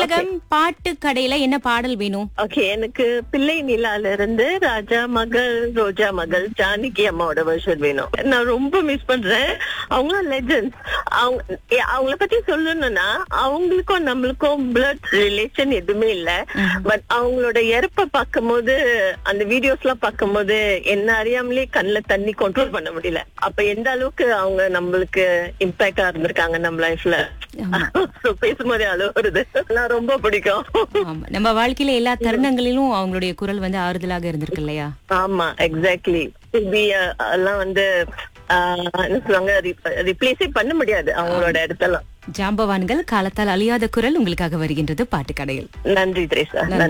திலகம் பாட்டு கடையில என்ன பாடல் வேணும் ஓகே எனக்கு பிள்ளை நிலால இருந்து ராஜா மகள் ரோஜா மகள் ஜானகி அம்மாவோட வருஷன் வேணும் நான் ரொம்ப மிஸ் பண்றேன் அவங்க லெஜண்ட்ஸ் அவங்க ஏ, அவங்கள பத்தி சொல்லணும்னா அவங்களுக்கும் நம்மளுக்கும் பிளட் ரிலேஷன் எதுவுமே இல்ல பட் அவங்களோட இறப்ப பார்க்கும்போது அந்த வீடியோஸ் எல்லாம் பார்க்கும்போது என்ன அறியாமலே கண்ணுல தண்ணி கண்ட்ரோல் பண்ண முடியல அப்ப எந்த அளவுக்கு அவங்க நம்மளுக்கு இம்பாக்டா இருந்திருக்காங்க நம்ம லைஃப்ல பேசும்போதே அழுவ வருது நான் ரொம்ப பிடிக்கும் ஆமா நம்ம வாழ்க்கையில எல்லா தருணங்களிலும் அவங்களுடைய குரல் வந்து ஆறுதலாக இருந்திருக்கு இல்லையா ஆமா எக்ஸாக்ட்லி எல்லாம் வந்து ஆஹ், என்ன சொல்லுவாங்க ரிப்ளேஸே பண்ண முடியாது அவங்களோட இடத்துல ஜாம்பவான்கள் காலத்தால் அழியாத குரல் உங்களுக்காக வருகின்றது பாட்டு கடையில் நன்றி திரேசா நன்றி